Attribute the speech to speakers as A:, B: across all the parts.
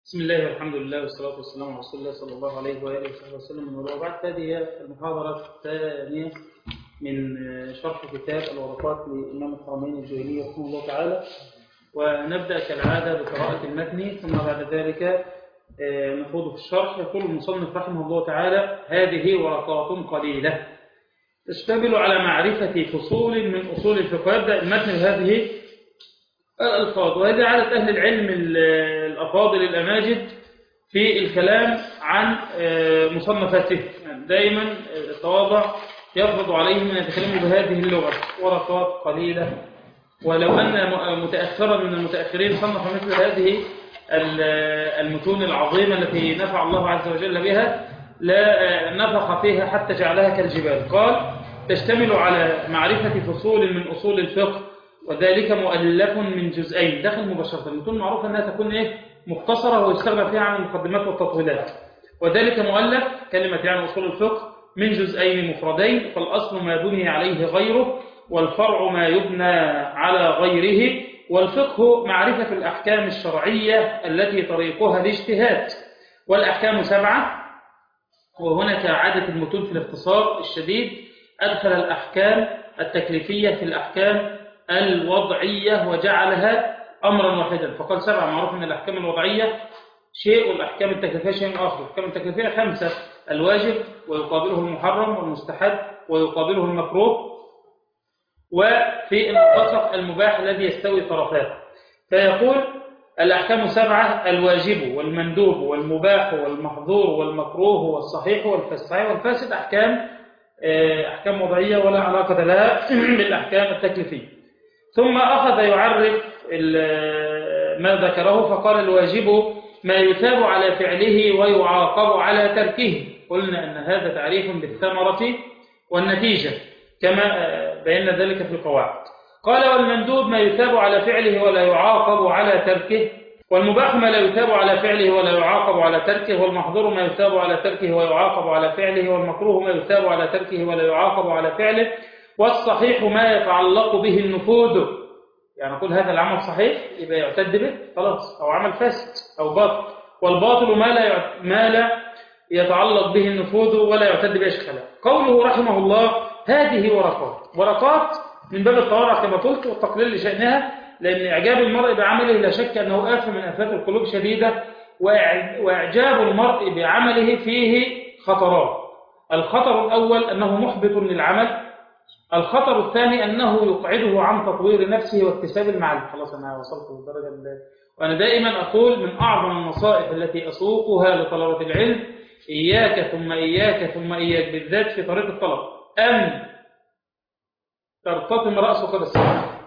A: بسم الله والحمد لله والصلاة والسلام على رسول الله صلى الله عليه وآله وصحبه وسلم وبعد هذه هي المحاضرة الثانية من شرح كتاب الورقات لإمام الحرمين الجويني رحمه الله تعالى ونبدأ كالعادة بقراءة المتن ثم بعد ذلك نخوض في الشرح يقول المصنف رحمه الله تعالى هذه ورقات قليلة تشتمل على معرفة فصول من أصول الفقه يبدأ المتن بهذه الألفاظ وهذه عادة أهل العلم الأفاضل الأماجد في الكلام عن مصنفاته يعني دائما التواضع يفرض عليهم أن يتكلموا بهذه اللغة ورقات قليلة ولو أن متأخرا من المتأخرين صنف مثل هذه المتون العظيمة التي نفع الله عز وجل بها لا نفخ فيها حتى جعلها كالجبال قال تشتمل على معرفة فصول من أصول الفقه وذلك مؤلف من جزئين داخل مباشرة المتون معروفة أنها تكون إيه مختصرة ويستغنى فيها عن المقدمات والتطويلات وذلك مؤلف كلمة يعني أصول الفقه من جزئين مفردين فالأصل ما بني عليه غيره والفرع ما يبنى على غيره والفقه معرفة الأحكام الشرعية التي طريقها الاجتهاد والأحكام سبعة وهنا كعادة المتون في الاختصار الشديد أدخل الأحكام التكليفية في الأحكام الوضعية وجعلها أمرا واحدا فقال سبعة معروف أن الأحكام الوضعية شيء والأحكام التكليفية شيء آخر الأحكام التكليفية خمسة الواجب ويقابله المحرم والمستحب ويقابله المكروه وفي المنتصف المباح الذي يستوي طرفاه فيقول الأحكام سبعة الواجب والمندوب والمباح والمحظور والمكروه والصحيح والفاسد والفاسد أحكام أحكام وضعية ولا علاقة لها بالأحكام التكليفية ثم أخذ يعرف ما ذكره فقال الواجب ما يثاب على فعله ويعاقب على تركه قلنا أن هذا تعريف بالثمرة والنتيجة كما بينا ذلك في القواعد قال والمندوب ما يثاب على فعله ولا يعاقب على تركه والمباح ما لا يثاب على فعله ولا يعاقب على تركه والمحظور ما يثاب على تركه ويعاقب على فعله والمكروه ما يثاب على تركه ولا يعاقب على فعله والصحيح ما يتعلق به النفوذ يعني نقول هذا العمل صحيح يبقى يعتد به خلاص أو عمل فاسد أو باطل والباطل ما لا ما لا يتعلق به النفوذ ولا يعتد به أشكاله قوله رحمه الله هذه ورقات ورقات من باب التورع كما قلت والتقليل لشأنها لأن إعجاب المرء بعمله لا شك أنه آفة من آفات القلوب شديدة وإعجاب المرء بعمله فيه خطرات الخطر الأول أنه محبط للعمل الخطر الثاني أنه يقعده عن تطوير نفسه واكتساب المعلم خلاص أنا وصلت للدرجة اللي وأنا دائما أقول من أعظم النصائح التي أسوقها لطلبة العلم إياك ثم إياك ثم إياك بالذات في طريق الطلب أن ترتطم رأسك بالسماء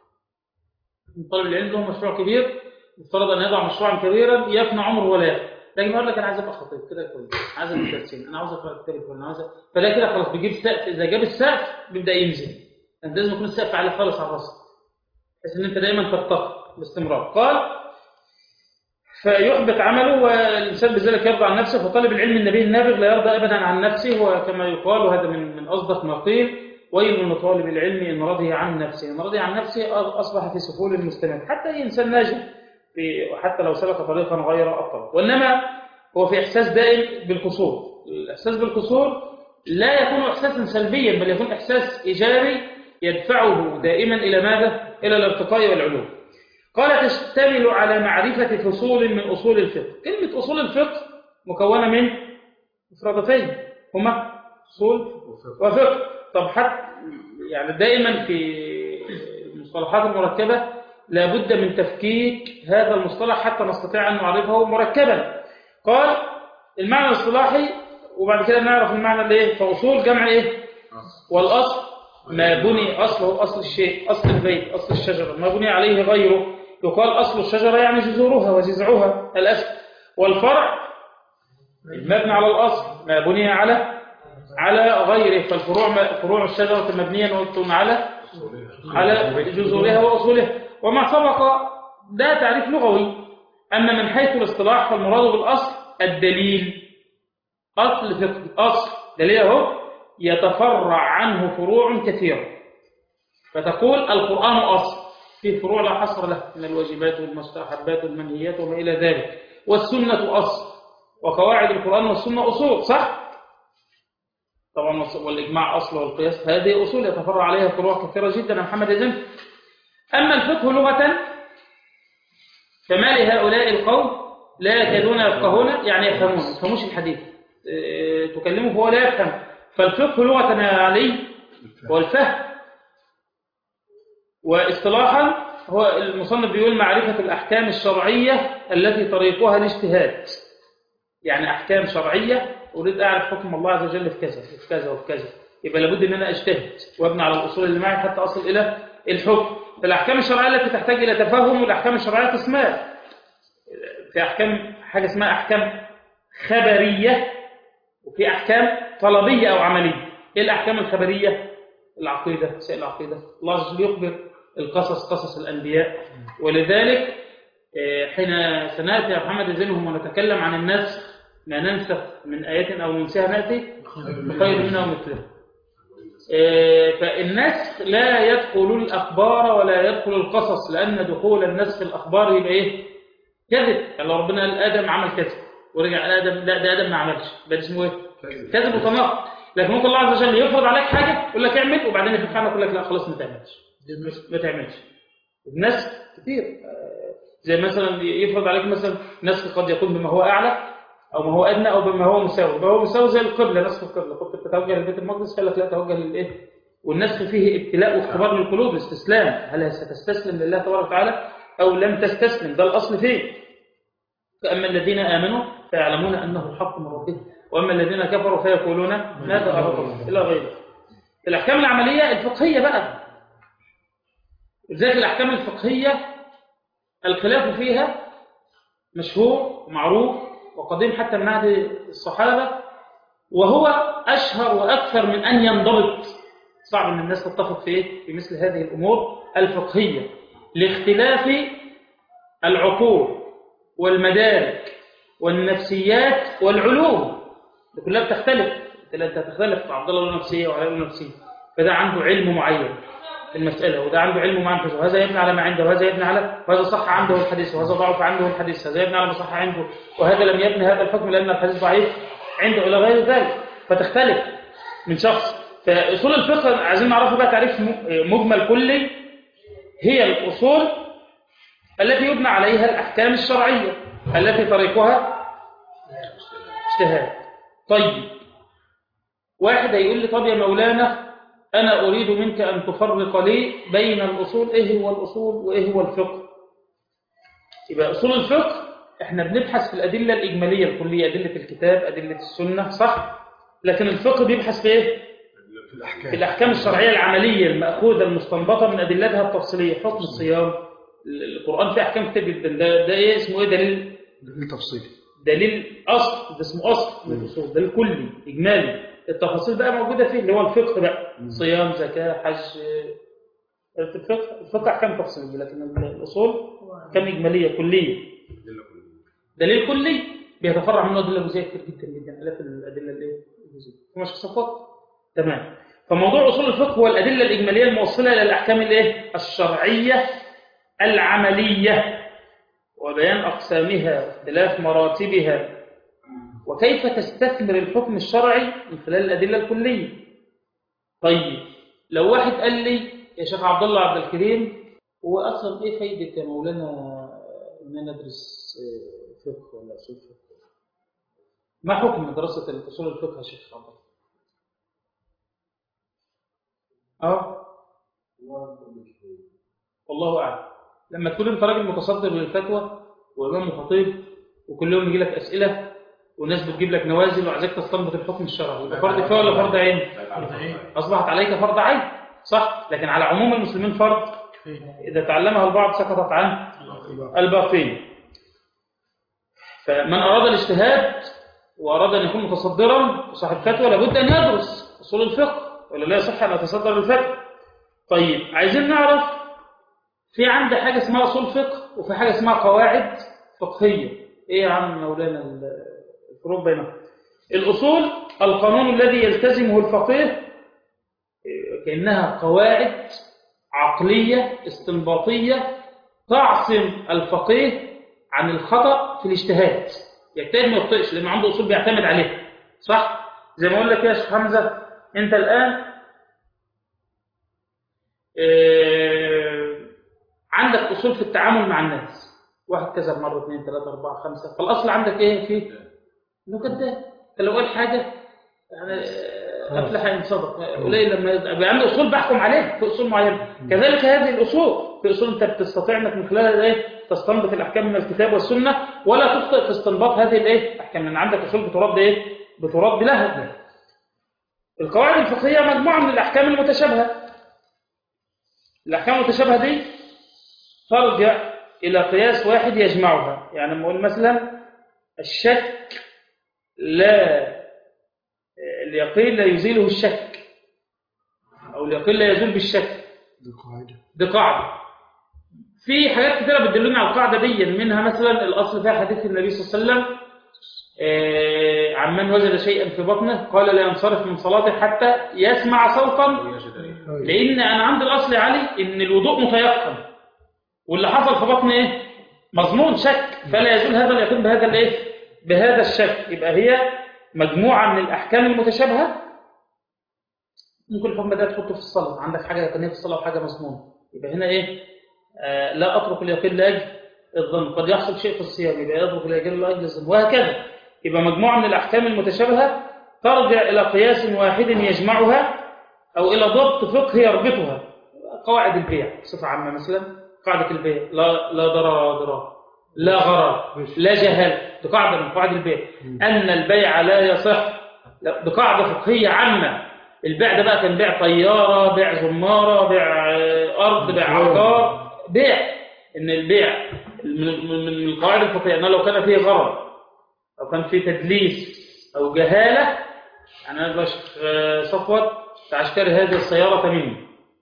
A: طالب العلم له مشروع كبير يفترض أن يضع مشروعا كبيرا يفنى عمره ولا يفنى لكن يقول لك انا عايز ابقى خطيب كده كويس عايز ابقى ترسيم انا عاوز اقرا كتاب الفلاني عاوز فده كده خلاص بيجيب السقف اذا جاب السقف بيبدا ينزل انت لازم يكون السقف عالي خالص على راسك بحيث ان انت دايما ترتقي باستمرار قال فيحبط عمله والانسان بذلك يرضى عن نفسه فطالب العلم النبي النابغ لا يرضى ابدا عن نفسه وكما يقال وهذا من من اصدق ما قيل ويل لطالب العلم ان رضي عن نفسه ان رضي عن نفسه اصبح في سفول مستمر حتى اي انسان ناجح في حتى لو سلك طريقا غير الطريق وانما هو في إحساس دائم بالقصور الإحساس بالقصور لا يكون إحساسا سلبيا بل يكون إحساس إيجابي يدفعه دائما إلى ماذا؟ إلى الارتقاء والعلوم قال تشتمل على معرفة فصول من أصول الفقه كلمة أصول الفقه مكونة من مفردتين هما أصول وفقه طب حتى يعني دائما في المصطلحات المركبة لابد من تفكيك هذا المصطلح حتى نستطيع أن نعرفه مركبا قال المعنى الاصطلاحي وبعد كده نعرف المعنى الايه فاصول جمع ايه والاصل ما بني اصله اصل الشيء اصل البيت اصل الشجره ما بني عليه غيره يقال اصل الشجره يعني جذورها وجذعها الاسد والفرع المبني على الاصل ما بني على على غيره فالفروع فروع الشجره مبنيه على على جذورها واصولها وما سبق ده تعريف لغوي أما من حيث الاصطلاح فالمراد بالأصل الدليل أصل فقه أصل دليل اهو يتفرع عنه فروع كثيرة فتقول القرآن أصل في فروع لا حصر له من الواجبات والمستحبات والمنهيات وما إلى ذلك والسنة أصل وقواعد القرآن والسنة أصول صح؟ طبعا والإجماع أصل والقياس هذه أصول يتفرع عليها فروع كثيرة جدا يا محمد يزن أما الفقه لغة فما لهؤلاء القوم لا يكادون يفقهون يعني يفهمون ما يفهموش الحديث اه تكلمه فهو لا يفهم فالفقه لغة يا علي هو الفهم واصطلاحا هو المصنف بيقول معرفة الأحكام الشرعية التي طريقها الاجتهاد يعني أحكام شرعية أريد أعرف حكم الله عز وجل في كذا وفي كذا وفي كذا يبقى لابد أن أنا أجتهد وأبني على الأصول اللي معي حتى أصل إلى الحكم فالأحكام الشرعية التي تحتاج إلى تفهم والأحكام الشرعية قسمان في أحكام حاجة اسمها أحكام خبرية وفي أحكام طلبية أو عملية إيه الأحكام الخبرية العقيدة سائل العقيدة الله عز وجل يخبر القصص قصص الأنبياء ولذلك حين سنأتي يا محمد زينهم ونتكلم عن النسخ ما ننسخ من آيات أو ننساها نأتي بخير منها ومثلها فالنسخ لا يدخل الأخبار ولا يدخل القصص لأن دخول النسخ الأخبار يبقى إيه كذب يعني لو ربنا قال آدم عمل كذب ورجع قال آدم لا ده آدم ما عملش ده اسمه إيه كذب وتناقض لكن ممكن الله عز وجل يفرض عليك حاجة يقول لك اعمل وبعدين يفتح عنك يقول لك لا خلاص ما تعملش ما تعملش النسخ كتير زي مثلا يفرض عليك مثلا نسخ قد يكون بما هو أعلى أو ما هو أدنى أو بما هو مساوي ما هو مساوي زي القبلة نسخ القبلة كنت بتتوجه لبيت المقدس قال لك لا توجه للإيه والنسخ فيه ابتلاء واختبار للقلوب استسلام هل ستستسلم لله تبارك وتعالى أو لم تستسلم ده الأصل فيه فأما الذين آمنوا فيعلمون أنه الحق من ربهم وأما الذين كفروا فيقولون ماذا أراد الله إلى غيره الأحكام العملية الفقهية بقى لذلك الأحكام الفقهية الخلاف فيها مشهور ومعروف وقديم حتى من عهد الصحابة وهو أشهر وأكثر من أن ينضبط صعب أن الناس تتفق في إيه؟ في مثل هذه الأمور الفقهية لاختلاف العقول والمدارك والنفسيات والعلوم كلها بتختلف انت تختلف عبد الله له نفسيه وعلي له نفسيه فده عنده علم معين في المساله وده عنده علم معين في وهذا يبني على ما عنده وهذا يبني على وهذا صح عنده الحديث وهذا ضعف عنده الحديث هذا يبني على ما صح عنده وهذا لم يبني هذا الحكم لان الحديث ضعيف عنده الى غير ذلك فتختلف من شخص فاصول الفقه عايزين نعرفه بقى تعريف مجمل كلي هي الاصول التي يبنى عليها الاحكام الشرعيه التي طريقها اجتهاد طيب واحد هيقول لي طب يا مولانا أنا أريد منك أن تفرق لي بين الأصول إيه هو الأصول وإيه هو الفقه يبقى أصول الفقه إحنا بنبحث في الأدلة الإجمالية الكلية أدلة الكتاب أدلة السنة صح لكن الفقه بيبحث في إيه
B: في الأحكام
A: في الأحكام الشرعية العملية المأخوذة المستنبطة من أدلتها التفصيلية حكم الصيام القرآن فيه أحكام كتير جدا ده, ده إيه اسمه إيه دليل
B: دليل تفصيلي
A: دليل أصل ده اسمه أصل من الأصول دليل كلي إجمالي التفاصيل بقى موجودة فيه اللي هو الفقه بقى صيام زكاة حج في الفقه الفقه أحكام تفصيلية لكن الأصول أحكام إجمالية كلية دليل كلي بيتفرع منه أدلة جزئية كتير جدا جدا آلاف الأدلة الإيه الجزئية مش صفات تمام فموضوع أصول الفقه هو الأدلة الإجمالية الموصلة إلى الأحكام الإيه الشرعية العملية وبيان أقسامها واختلاف مراتبها وكيف تستثمر الحكم الشرعي من خلال الأدلة الكلية طيب لو واحد قال لي يا شيخ عبد الله عبد الكريم هو أصلا إيه فايدة يا مولانا إن أنا أدرس فقه ولا أصول فقه ما حكم دراسة أصول الفقه يا شيخ عبد الله أه والله أعلم لما تكون أنت راجل متصدر للفتوى وإمام وخطيب وكل يوم يجي لك أسئلة والناس بتجيب لك نوازل وعايزك تستنبط الحكم الشرعي يبقى فرض كفايه ولا فرض عين اصبحت عليك فرض عين صح لكن على عموم المسلمين فرض اذا تعلمها البعض سقطت عن الباقين فمن اراد الاجتهاد واراد ان يكون متصدرا صاحب فتوى لابد ان يدرس اصول الفقه ولا لا يصح ان يتصدر للفتوى طيب عايزين نعرف في عندنا حاجه اسمها اصول فقه وفي حاجه اسمها قواعد فقهيه ايه يا عم مولانا الفروق بينهم الأصول القانون الذي يلتزمه الفقيه كأنها قواعد عقلية استنباطية تعصم الفقيه عن الخطأ في الاجتهاد يجتهد ما يخطئش لأنه عنده أصول بيعتمد عليها صح؟ زي ما أقول لك يا شيخ حمزة أنت الآن آه، عندك أصول في التعامل مع الناس واحد كذب مرة اثنين ثلاثة أربعة خمسة فالأصل عندك إيه فيه؟ إنه كذاب فلو قال حاجة يعني آه، أفلح إن صدق قليل لما يبقى عنده أصول بحكم عليه في أصول معينة كذلك هذه الأصول في أصول أنت بتستطيع أنك من خلالها إيه تستنبط الأحكام من الكتاب والسنة ولا تخطئ في استنباط هذه الإيه الأحكام من عندك أصول بترد إيه بترد لها القواعد الفقهية مجموعة من الأحكام المتشابهة الأحكام المتشابهة دي ترجع إلى قياس واحد يجمعها يعني لما أقول مثلا الشك لا اليقين لا يزيله الشك أو اليقين لا يزول بالشك
B: دي قاعدة
A: دي قاعدة في حاجات كتيرة بتدلنا على القاعدة دي منها مثلا الأصل فيها حديث النبي صلى الله عليه وسلم آه، عن من وجد شيئا في بطنه قال لا ينصرف من صلاته حتى يسمع صوتا لأن أنا عندي الأصل يا علي إن الوضوء متيقن واللي حصل في بطن إيه؟ مظنون شك فلا يزول هذا اليقين بهذا الإيه؟ بهذا الشك يبقى هي مجموعة من الأحكام المتشابهة ممكن الحكم ده تحطه في الصلاة عندك حاجة يقينية في الصلاة وحاجة مظنونة يبقى هنا إيه؟ آه لا أترك اليقين لأجل الظن قد يحصل شيء في الصيام يبقى يترك اليقين لأجل الظن وهكذا يبقى مجموعة من الأحكام المتشابهة ترجع إلى قياس واحد يجمعها أو إلى ضبط فقهي يربطها قواعد البيع بصفة عامة مثلا قاعدة البيع لا لا ضرر ولا ضرار لا غرر لا جهل دي قاعدة من قواعد البيع أن البيع لا يصح لا، دي قاعدة فقهية عامة البيع ده بقى كان بيع طيارة بيع زمارة بيع آه، أرض بيع عقار بيع إن البيع من من- من القواعد الفقهية أنه لو كان فيه غرر أو كان فيه تدليس أو جهالة يعني أنا بشيخ آه، صفوت تعشتري هذه السيارة مني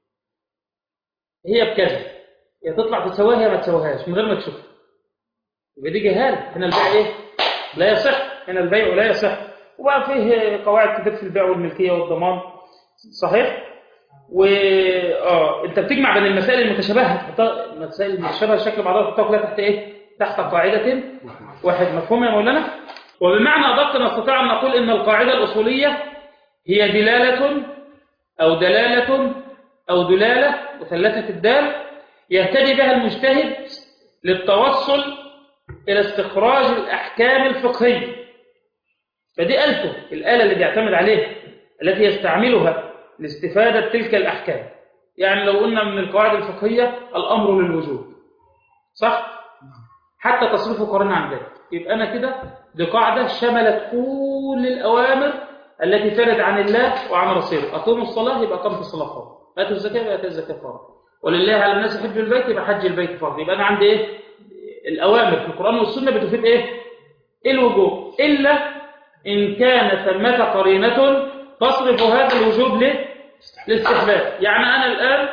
A: هي بكذا يا تطلع تسواها يا ما تسواهاش من غير ما تشوفها يبقى دي جهالة هنا البيع إيه؟ لا يصح هنا البيع لا يصح وبقى فيه قواعد كتير في البيع والملكية والضمان صحيح؟ و اه انت بتجمع بين المسائل المتشابهه تحطها المسائل المتشابهه شكل بعضها تحطها كلها تحت ايه؟ تحت قاعده واحد مفهوم يا مولانا؟ وبمعنى ادق نستطيع ان نقول ان القاعده الاصوليه هي دلاله او دلاله او دلاله مثلثه الدال يهتدي بها المجتهد للتوصل الى استخراج الاحكام الفقهيه فدي آلته الآلة اللي بيعتمد عليها التي يستعملها لاستفادة تلك الأحكام يعني لو قلنا من القواعد الفقهية الأمر للوجوب صح؟ حتى تصرفه قرن عن ذلك يبقى أنا كده دي قاعدة شملت كل الأوامر التي ترد عن الله وعن رسوله أقيموا الصلاة يبقى أقمت الصلاة فرض آتوا الزكاة يبقى آتوا الزكاة فرض ولله على الناس حج البيت يبقى حج البيت فرض يبقى أنا عندي إيه؟ الأوامر في القرآن والسنة بتفيد إيه؟ الوجوب إلا إن كان ثمة قرينة تصرف هذا الوجوب ليه؟ للاستحباب يعني أنا الآن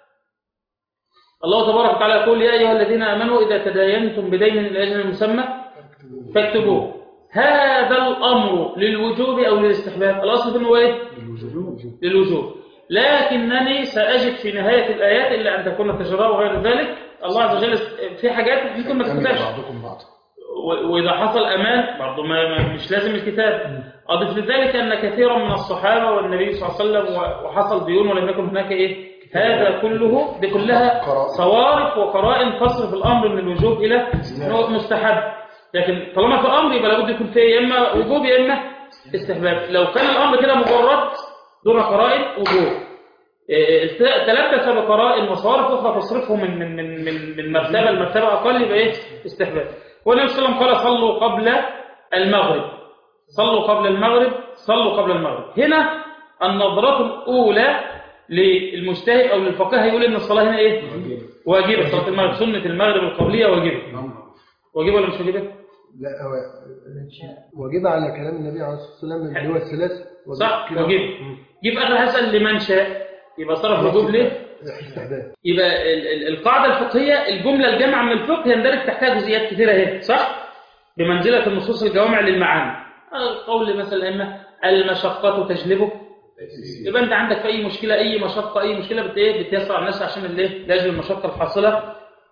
A: الله تبارك وتعالى يقول يا أيها الذين آمنوا إذا تداينتم بدين إلى أجل مسمى فاكتبوه هذا الأمر للوجوب أو للاستحباب الأصل في هو إيه؟ للوجوب لكنني سأجد في نهاية الآيات إلا أن تكون تجربة وغير ذلك الله عز وجل في حاجات ممكن ما تكتبش
B: بعضكم بعض
A: و- وإذا حصل أمان برضه ما ما- مش لازم الكتاب أضف لذلك أن كثيرا من الصحابة والنبي صلى الله عليه وسلم و- وحصل ديون ولم يكن هناك إيه هذا كله دي كلها
B: قرائن.
A: صوارف وقرائن تصرف الأمر من الوجوب إلى إنه مستحب لكن طالما في أمر يبقى لابد يكون فيه يا إما وجوب يا إما استحباب لو كان الأمر كده مجرد دون قرائن وجوب تلبس بقرائن وصوارف أخرى تصرفه من من من من من مرتبة لمرتبة أقل يبقى إيه استحباب والنبي صلى الله عليه وسلم قال صلوا قبل المغرب صلوا قبل المغرب صلوا قبل المغرب هنا النظرة الأولى للمجتهد أو للفقيه يقول إن الصلاة هنا إيه واجبة صلاة المغرب سنة المغرب القبلية واجبة واجبة ولا مش واجبة
B: لا هو واجب على كلام النبي عليه الصلاه والسلام اللي هو الثلاث واجب
A: صح
B: كده.
A: واجبة
B: مم.
A: يبقى أنا هسأل لمن شاء يبقى صرف وجوب ليه
B: استحباب
A: يبقى ال- ال- القاعدة الفقهية الجملة الجامعة من الفقه يندرج تحتها جزئيات كثيرة اهي صح؟ بمنزلة النصوص الجوامع للمعاني آه، قول مثلا الأئمة المشقة تجلبه يبقى أنت عندك في أي مشكلة أي مشقة أي مشكلة بت إيه بتيسر على الناس عشان الايه لاجل المشقة الحاصلة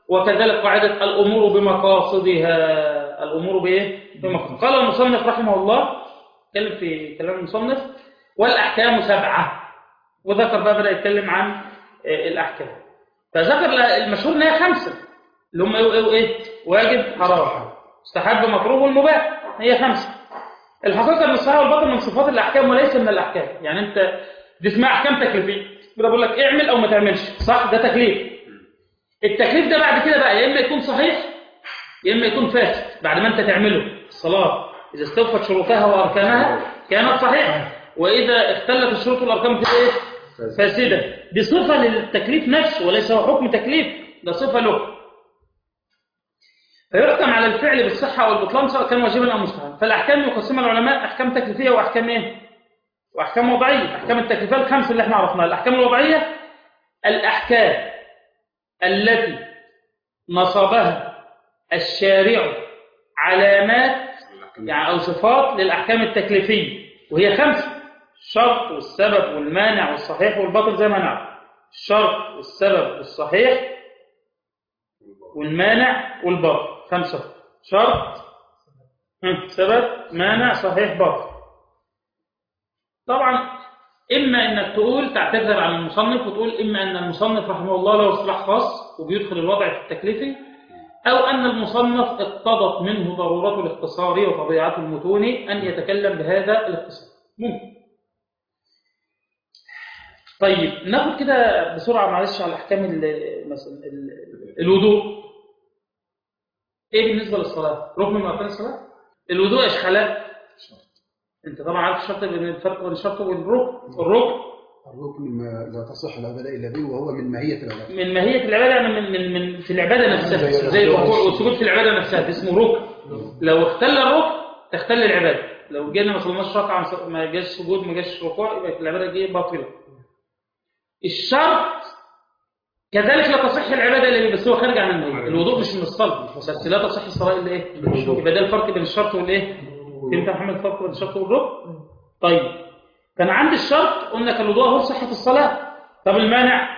A: وكذلك قاعدة الأمور بمقاصدها الأمور بإيه؟ بمقاصد قال المصنف رحمه الله اتكلم في كلام المصنف والأحكام سبعة وذكر بقى بدأ يتكلم عن آه، الأحكام فذكر المشهور إن هي خمسة اللي هم إيه إيه؟ واجب حرام مستحب مكروه والمباح هي خمسة الحقيقة أن الصحيح والباطل من صفات الأحكام وليس من الأحكام يعني أنت دي اسمها أحكام تكليفية كده بقول لك اعمل أو ما تعملش صح ده تكليف التكليف ده بعد كده بقى يا إما يكون صحيح يا إما يكون فاسد بعد ما أنت تعمله الصلاة إذا استوفت شروطها وأركانها كانت صحيحة وإذا اختلت الشروط والأركان في إيه؟ فاسدة دي صفة للتكليف نفسه وليس هو حكم تكليف ده صفة له فيحكم على الفعل بالصحة والبطلان سواء كان واجبا أو مستحبا فالأحكام يقسمها العلماء أحكام تكليفية وأحكام إيه؟ وأحكام وضعية أحكام التكليفية الخمسة اللي احنا عرفناها الأحكام الوضعية الأحكام التي نصبها الشارع علامات يعني أو صفات للأحكام التكليفية وهي خمسة الشرط والسبب والمانع والصحيح والباطل زي ما نعرف الشرط والسبب والصحيح والمانع والباطل خمسة شرط هم، سبب مانع صحيح باطل طبعا إما إنك تقول تعتذر عن المصنف وتقول إما أن المصنف رحمه الله له اصطلاح خاص وبيدخل الوضع في التكليفي أو أن المصنف اقتضت منه ضرورة الاختصار وطبيعة المتون أن يتكلم بهذا الاختصار ممكن طيب ناخد كده بسرعة معلش على أحكام ال- مثلا ال- الوضوء إيه بالنسبة للصلاة؟ ركن من أركان الصلاة؟ الوضوء إشخالات أنت طبعا عارف الشرط بين الفرق بين الشرط والركن الركن
C: الركن ما لا تصح العبادة إلا به وهو من ماهية العبادة
A: من ماهية العبادة يعني من, من, من في العبادة نفسها زي الركوع والسجود في العبادة نفسها ده اسمه ركن لو اختل الركن تختل العبادة لو جينا ما صلناش ركعة ما جاش سجود ما جاش ركوع يبقى العبادة دي باطلة الشرط كذلك لا تصح العبادة إلا به، بس هو خارج عن النية الوضوء مش من الصلاة بس لا تصح الصلاة إلا إيه يبقى ده الفرق بين الشرط والإيه فهمت يا محمد الفرق بين الشرط والركن طيب كان عند الشرط قلنا كان الوضوء هو صحة الصلاة طب المانع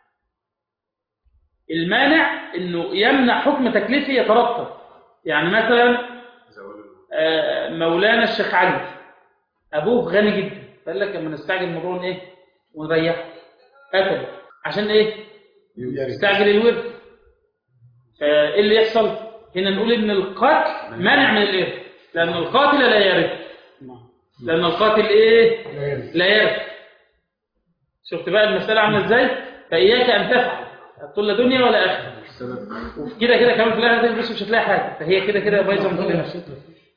A: المانع انه يمنع حكم تكليفي يترتب يعني مثلا آه، مولانا الشيخ علي ابوه غني جدا فقال لك لما نستعجل الموضوع ايه ونريحه قتله عشان ايه يستعجل الورث فايه اللي يحصل هنا نقول ان القتل مانع من الارث لان القاتل لا يرث لان القاتل ايه لا يرث شفت بقى المسألة عاملة ازاي فإياك أن تفعل هتقول لا دنيا ولا آخرة وفي كده كده كمان في الآخرة تلبس مش هتلاقي حاجة فهي كده كده بايظة من كل نفسها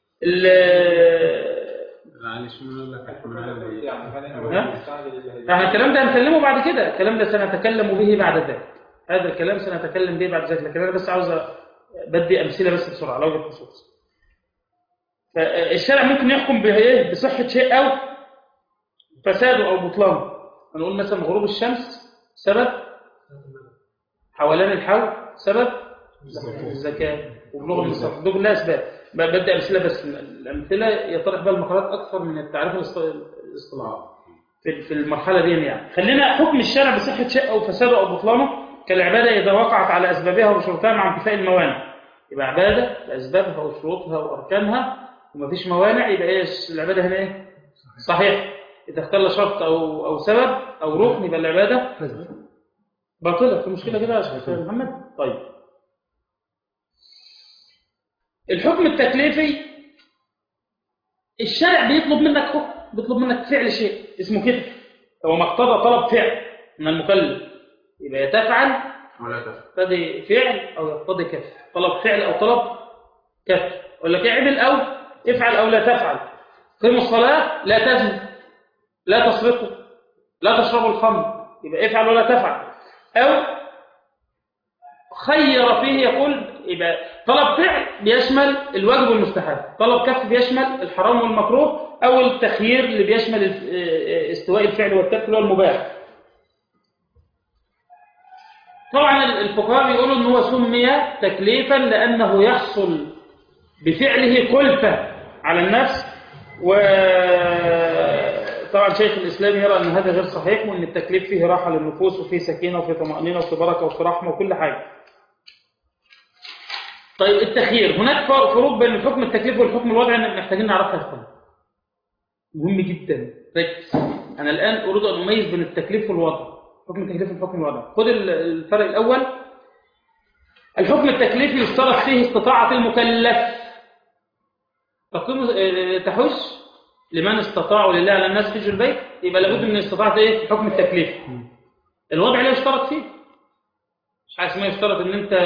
D: معلش من اقول لك احنا على
A: احنا الكلام ده هنكلمه بعد كده الكلام ده سنتكلم به بعد ذلك هذا الكلام سنتكلم به بعد ذلك لكن انا بس عاوز بدي امثله بس بسرعه لو جبت فرصه فالشارع ممكن يحكم بايه بصحه شيء او فساده او بطلانه هنقول مثلا غروب الشمس سبب حولان الحول سبب الزكاه وبلوغ النصاب دول كلها اسباب ب- بدي امثله بس الامثله يطرح بها المقالات اكثر من التعريف الاصط- الاصطلاحي في في المرحله دي يعني خلينا حكم الشارع بصحه شيء او فساده او بطلانه كالعباده اذا وقعت على اسبابها وشروطها مع انتفاء الموانع يبقى عباده باسبابها وشروطها واركانها ومفيش موانع يبقى ايه العباده هنا ايه صحيح اذا اختل شرط او او سبب او ركن يبقى العباده باطله في مشكله كده يا شيخ محمد طيب الحكم التكليفي الشارع بيطلب منك حكم بيطلب منك فعل شيء اسمه كده هو ما اقتضى طلب فعل من المكلف يبقى يا تفعل
D: ولا تفعل
A: يقتضي فعل او يقتضي كف طلب فعل او طلب كف يقول لك اعمل او افعل او لا تفعل قيم الصلاه لا تزن لا تسرقوا لا تشربوا الخمر يبقى افعل ولا تفعل او خير فيه يقول يبقى طلب فعل بيشمل الواجب والمستحب طلب كف بيشمل الحرام والمكروه او التخيير اللي بيشمل الف- استواء الفعل والكف اللي هو المباح طبعا الفقهاء بيقولوا ان هو سمي تكليفا لانه يحصل بفعله كلفه على النفس وطبعا شيخ الاسلام يرى ان هذا غير صحيح وان التكليف فيه راحه للنفوس وفيه سكينه وفيه طمانينه وفيه بركه وفيه رحمه وكل حاجه طيب التخيير هناك فرق فروق بين الحكم التكليفي والحكم الوضعي إن محتاجين نعرفها يا اخوان مهم جدا ركز انا الان اريد ان اميز بين التكليف والوضع حكم التكليف والحكم الوضعي خد ال- الفرق الاول الحكم التكليفي يشترط فيه استطاعه المكلف تقيم آه، تحج لمن استطاعوا لله على الناس حج البيت يبقى لابد من استطاعه ايه الحكم التكليفي الوضع لا يشترط فيه مش حاجه اسمها يشترط ان انت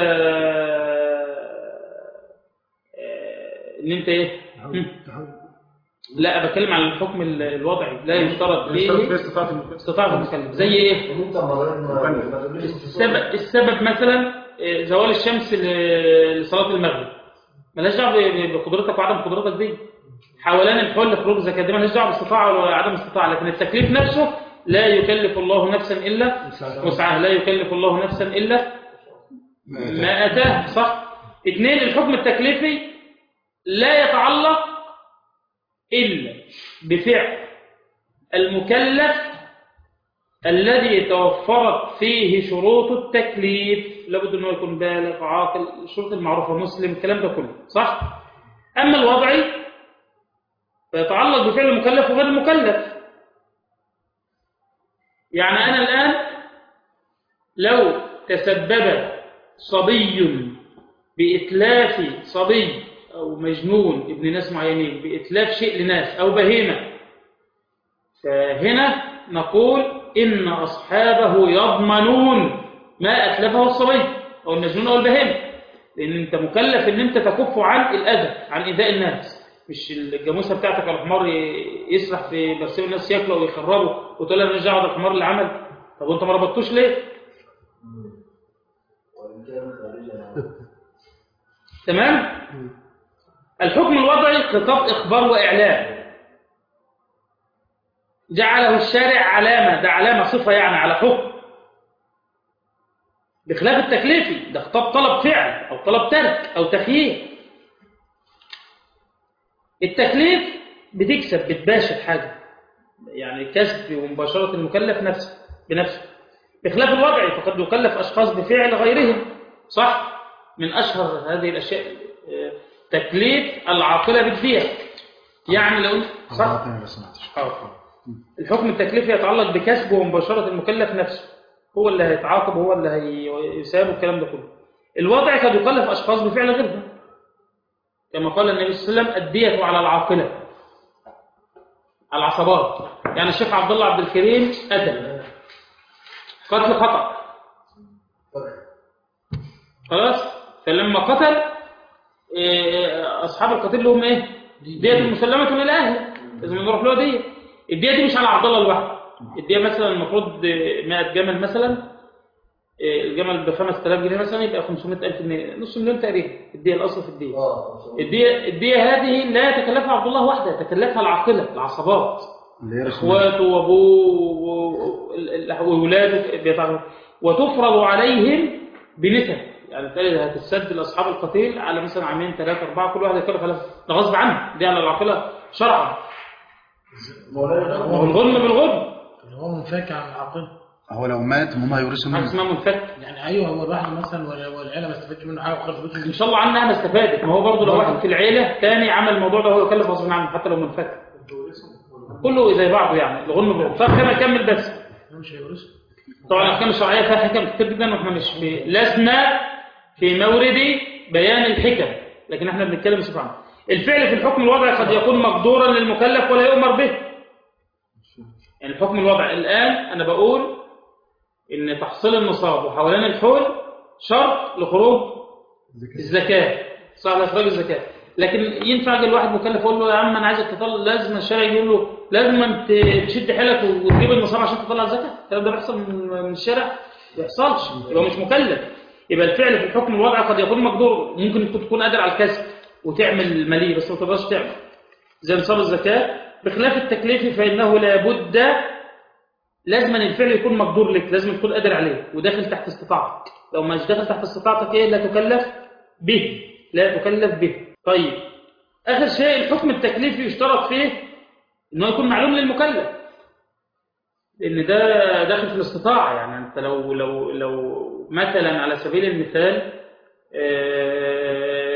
A: آه، ان انت ايه هم. لا بتكلم عن الحكم ال- الوضعي لا يشترط
D: يشترط فيه
A: فيه
D: استطاعة المكلف
A: استطاعة المكلف زي ايه
B: انت مريض
A: السبب, السبب مثلا آه، زوال الشمس ل- لصلاة المغرب ملهاش دعوه ب- بقدرتك وعدم قدرتك دي حولان الحل خروج زكاة دي ملهاش دعوه باستطاعة ولا عدم استطاعة لكن التكليف نفسه لا يكلف الله نفسا إلا وسعها لا يكلف الله نفسا إلا ما أتاه صح اثنين الحكم التكليفي لا يتعلق إلا بفعل المكلف الذي توفرت فيه شروط التكليف لابد أنه يكون بالغ عاقل الشروط المعروفة مسلم الكلام ده كله صح أما الوضعي فيتعلق بفعل المكلف وغير المكلف يعني أنا الآن لو تسبب صبي بإتلاف صبي أو مجنون ابن ناس معينين بإتلاف شيء لناس أو بهيمة فهنا نقول إن أصحابه يضمنون ما أتلفه الصبي أو المجنون أو البهيمة لأن أنت مكلف إن أنت تكف عن الأذى عن إيذاء الناس مش الجاموسة بتاعتك أو الحمار ي- يسرح في برسيم الناس ياكله أو يخربه وتقول له أنا مش دعوة ده الحمار اللي عمل طب وأنت ما ربطتوش ليه؟ تمام؟ الحكم الوضعي خطاب إخبار وإعلام جعله الشارع علامة ده علامة صفة يعني على حكم بخلاف التكليفي ده خطاب طلب فعل أو طلب ترك أو تخيير التكليف بتكسب بتباشر حاجة يعني كسب ومباشرة المكلف نفسه بنفسه بخلاف الوضعي فقد يكلف أشخاص بفعل غيرهم صح من أشهر هذه الأشياء آه، تكليف العاقلة بالدية يعني لو صح
C: أنا ما سمعتش
A: حاضر. الحكم التكليفي يتعلق بكسبه ومباشرة المكلف نفسه هو اللي هيتعاقب هو اللي هيساب الكلام ده كله الوضع قد يكلف أشخاص بفعل غيرهم كما قال النبي صلى الله عليه وسلم الدية على العاقلة على العصبات يعني الشيخ عبد الله عبد الكريم قتل قتل خطأ خلاص فلما قتل إيه، أصحاب القتيل لهم إيه دية مسلمة للأهل لازم نروح له دية الدية دي مش على عبد الله لوحده الدية مثلا المفروض 100 جمل مثلا إيه، الجمل ب 5000 جنيه مثلا يبقى 500000 جنيه نص مليون تقريبا الدية الأصل في الدية الدية الدية هذه لا يتكلفها عبد الله وحده يتكلفها العاقلة العصبات
C: اللي هي رسم
A: اخواته وابوه واولاده بيتعرضوا وتفرض عليهم بنسب يعني تلاقي هتسد لاصحاب القتيل على مثلا عامين ثلاثه اربعه كل واحد يكلف على ده غصب عنه دي على العاقله شرعا ما هو الغنم بالغنم
E: اللي هو منفك عن العقل
C: هو لو مات هم هيورثوا
A: حاجه
C: منه
A: اسمها منفك
E: يعني ايوه هو الواحد مثلا ولا- والعيله ما استفادش منه حاجه وخرج فلوس
A: ان شاء الله عنها ما استفادت ما هو برضه لو واحد في العيله تاني عمل الموضوع ده هو يكلف غصب عنه حتى لو منفك كله زي بعضه يعني الغنم بالغنم فخلينا نكمل بس
E: مش هيورثه
A: طبعا الاحكام الشرعيه فيها حكم كتير جدا واحنا مش في لسنا في مورد بيان الحكم لكن احنا بنتكلم بصفه عامه الفعل في الحكم الوضعي قد يكون مقدورا للمكلف ولا يؤمر به يعني الحكم الوضعي الان انا بقول ان تحصيل النصاب وحولان الحول شرط لخروج الزكاه صح لاخراج الزكاه لكن ينفع اجي الواحد مكلف اقول له يا عم انا عايزك تطلع لازم الشرع يقول له لازم انت تشد حيلك وتجيب النصاب عشان تطلع الزكاه الكلام ده بيحصل من من الشارع ما بيحصلش يبقى مش مكلف يبقى الفعل في الحكم الوضعي قد يكون مقدور ممكن انت تكون قادر على الكسب وتعمل ماليه بس ما تقدرش تعمل زي نصاب الزكاه بخلاف التكليف فانه لابد لازم أن الفعل يكون مقدور لك لازم تكون قادر عليه وداخل تحت استطاعتك لو مش داخل تحت استطاعتك ايه لا تكلف به لا تكلف به طيب اخر شيء الحكم التكليفي يشترط فيه انه يكون معلوم للمكلف لان ده داخل في الاستطاعه يعني انت لو لو لو مثلا على سبيل المثال آه،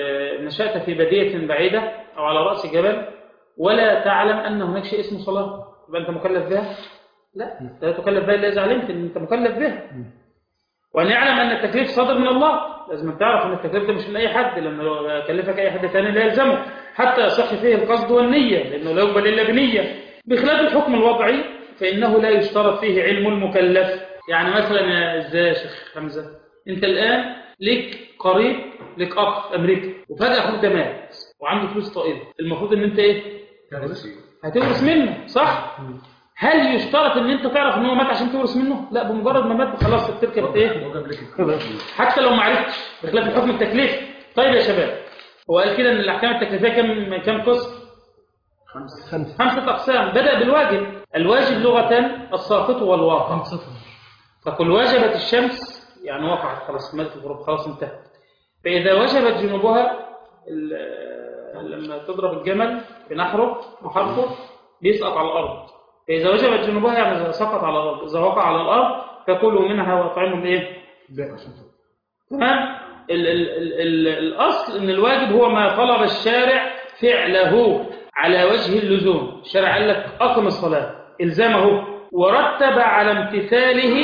A: نشأت في بادية بعيدة أو على رأس جبل ولا تعلم أن هناك شيء اسمه صلاة يبقى أنت مكلف بها؟ لا أنت لا تكلف بها إلا إذا علمت أن أنت مكلف بها وأن يعلم أن التكليف صادر من الله لازم تعرف أن التكليف ده مش من أي حد لأنه لو كلفك أي حد ثاني لا يلزمه حتى يصح فيه القصد والنية لأنه لا يقبل إلا بنية بخلاف الحكم الوضعي فإنه لا يشترط فيه علم المكلف يعني مثلا يا ازاي يا شيخ حمزة أنت الآن ليك قريب ليك أخ في أمريكا وفجأة أخوك ده مات وعنده فلوس طائلة المفروض أن أنت إيه هتورث منه صح هل يشترط ان انت تعرف ان هو مات عشان تورث منه لا بمجرد ما مات خلاص التركه بت ايه حتى لو ما عرفتش بخلاف الحكم التكليفي طيب يا شباب هو قال كده ان الاحكام التكليفيه كم كم قسم
B: خمسة
A: خمسه اقسام بدا بالواجب الواجب لغه الساقط والواقع فكل وجبت الشمس يعني وقعت خلاص مالت الغروب خلاص انتهت فاذا وجبت جنوبها ال- لما تضرب الجمل بنحره وحرفه بيسقط على الارض فإذا وجبت جنوبها يعني إذا سقط على الأرض إذا وقع على الأرض فكلوا منها وأطعموا الإيه؟ تمام؟ ال ال ال ال الأصل أن الواجب هو ما طلب الشارع فعله على وجه اللزوم الشارع قال لك أقم الصلاة إلزامه ورتب على امتثاله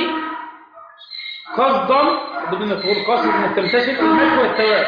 A: قصدا بدون ما تقول قصد انك تمتثل الملك والثواب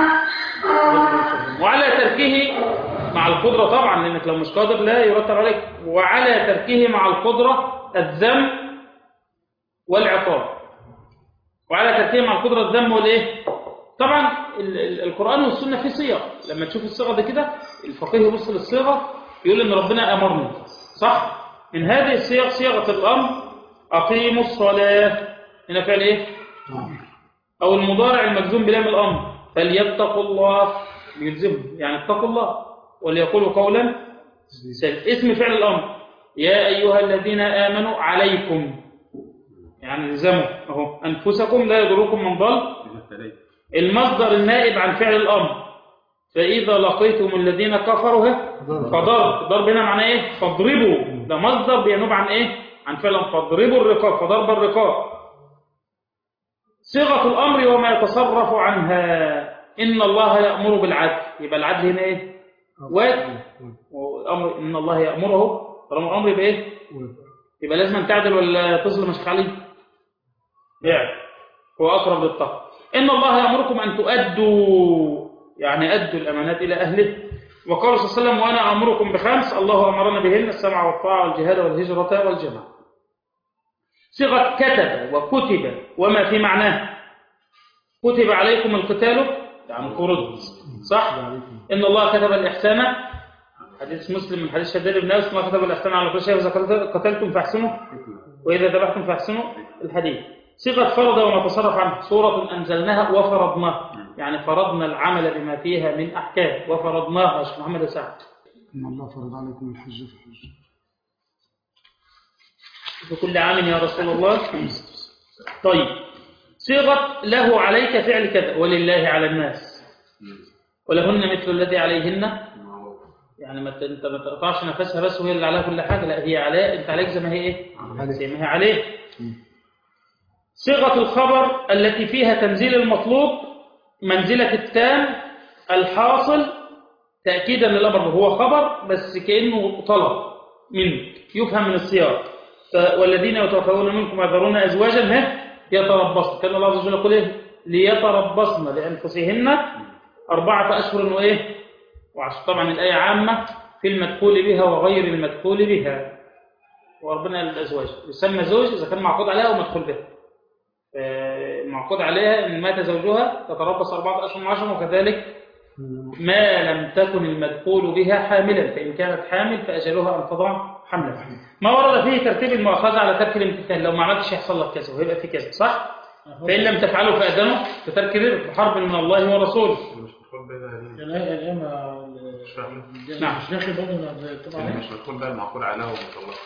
A: وعلى تركه مع القدرة طبعا لأنك لو مش قادر لا يرتب عليك وعلى تركه مع القدرة الذم والعقاب وعلى تركه مع القدرة الذم والإيه طبعا ال- ال- القرآن والسنة في صيغ لما تشوف الصيغة دي كده الفقيه يبص للصيغة يقول إن ربنا أمرني صح من هذه الصيغ صيغة الأمر أقيموا الصلاة هنا فعل إيه أو المضارع المجزوم بلام الأمر فليتقوا الله يلزمهم يعني اتقوا الله وليقولوا قولا سديدا. اسم فعل الأمر يا أيها الذين آمنوا عليكم يعني الزموا أهو أنفسكم لا يضركم من ضل
D: إذا ابتليت
A: المصدر النائب عن فعل الأمر فإذا لقيتم الذين كفروا ها، فضرب ضرب هنا معناه إيه فاضربوا ده مصدر بينوب عن إيه عن فعل الأمر. فاضربوا الرقاب فضرب الرقاب صيغة الأمر وما يتصرف عنها إن الله يأمر بالعدل يبقى العدل هنا إيه واجب والأمر إن الله يأمره طالما الأمر يبقى إيه يبقى لازم أن تعدل ولا تظلم يا شيخ علي يعني هو أقرب للتقوى إن الله يأمركم أن تؤدوا يعني أدوا الأمانات إلى أهله وقال صلى الله عليه وسلم وأنا أمركم بخمس الله أمرنا بهن السمع والطاعة والجهاد والهجرة والجماعة صيغة كتب وكتب وما في معناه كتب عليكم القتال يعني فرض صح إن الله كتب الإحسان حديث مسلم من حديث شداد بن أوس ما كتب الإحسان على كل شيء وإذا قتلتم فاحسنوا وإذا ذبحتم فاحسنوا الحديث صيغة فرض وما تصرف عنه سورة أنزلناها وفرضناها يعني فرضنا العمل بما فيها من أحكام وفرضناها يا شيخ محمد سعد
C: إن الله فرض عليكم الحج فحج
A: في كل عام يا رسول الله طيب صيغة له عليك فعل كذا ولله على الناس ولهن مثل الذي عليهن يعني ما ت- انت ما تقطعش نفسها بس وهي اللي عليها كل حاجه لا هي عليها انت عليك زي ما هي ايه زي ما هي عليه صيغه الخبر التي فيها تنزيل المطلوب منزله التام الحاصل تاكيدا للامر هو خبر بس كانه طلب منك يفهم من السياق ف- والذين يتوفون منكم يذرون ازواجا ها يتربصن كان الله عز وجل يقول ايه ليتربصن لانفسهن اربعه اشهر وايه وعشان طبعا الآية عامة في المدخول بها وغير المدخول بها وربنا قال الأزواج يسمى زوج إذا كان معقود عليها أو مدخول بها آه، معقود عليها إن مات زوجها تتربص أربعة أشهر وعشر وكذلك ما لم تكن المدخول بها حاملا فإن كانت حامل فأجلها أن تضع حملا ما ورد فيه ترتيب المؤاخذة على ترك الامتثال لو ما عملتش يحصل لك كذا وهيبقى في كذا صح؟ فإن لم تفعلوا فأذنوا بترك الرزق بحرب من الله ورسوله
D: مش مدخول بها دي
E: الآية الآية ما
D: مش فاهم
A: نعم.
E: مش داخل برضه من- طبعا
D: يعني مش مدخول بها المعقول عليها ومطلقة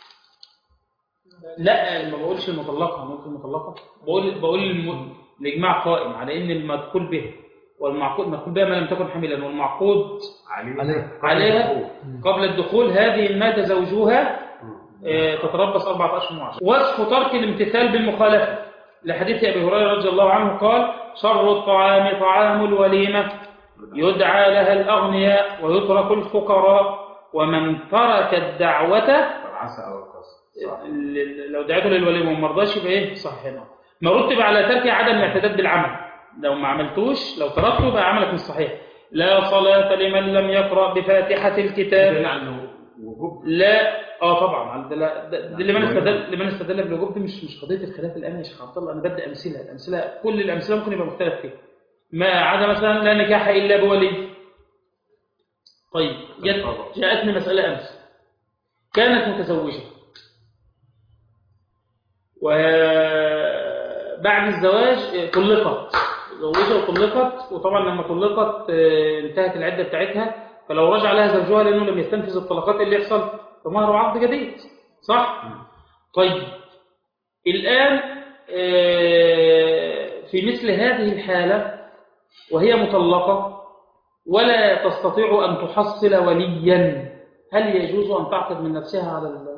A: لا ما بقولش المطلقة أنا قلت المطلقة بقول بقول الم... الإجماع قائم على إن المدخول به والمعقود مدخول بها ما لم تكن حاملا والمعقود
D: عليه
B: عليه.
A: عليها قبل الدخول هذه إن مات زوجها آه، تتربص أربعة أشهر وعشر وصف ترك الامتثال بالمخالفة لحديث أبي هريرة رضي الله عنه قال شر الطعام طعام الوليمة يدعى لها الأغنياء ويترك الفقراء ومن ترك الدعوة
D: العسى او القصد
A: ل- لو دعيته للولي وما رضاش يبقى ايه صحيح ما رتب على ترك عدم الاعتداد بالعمل لو ما عملتوش لو تركته يبقى عملك مش صحيح لا صلاة لمن لم يقرأ بفاتحة الكتاب
D: دليل على انه وجوب
A: لا اه طبعا ده, لا ده, ده لمن استدل لمن استدل بالوجوب دي مش مش قضيه الخلاف الان يا شيخ عبد الله انا بدي امثله الامثله كل الامثله ممكن يبقى مختلف فيها ما عدا مثلا لا نكاح الا بولي طيب جت جاءتني مساله امس كانت متزوجه وبعد الزواج طلقت زوجها وطلقت وطبعا لما طلقت آه، انتهت العده بتاعتها فلو رجع لها زوجها لانه لم يستنفذ الطلقات اللي يحصل فمهر عقد جديد صح طيب الان آه، في مثل هذه الحاله وهي مطلقه ولا تستطيع ان تحصل وليا هل يجوز ان تعقد من نفسها على ال...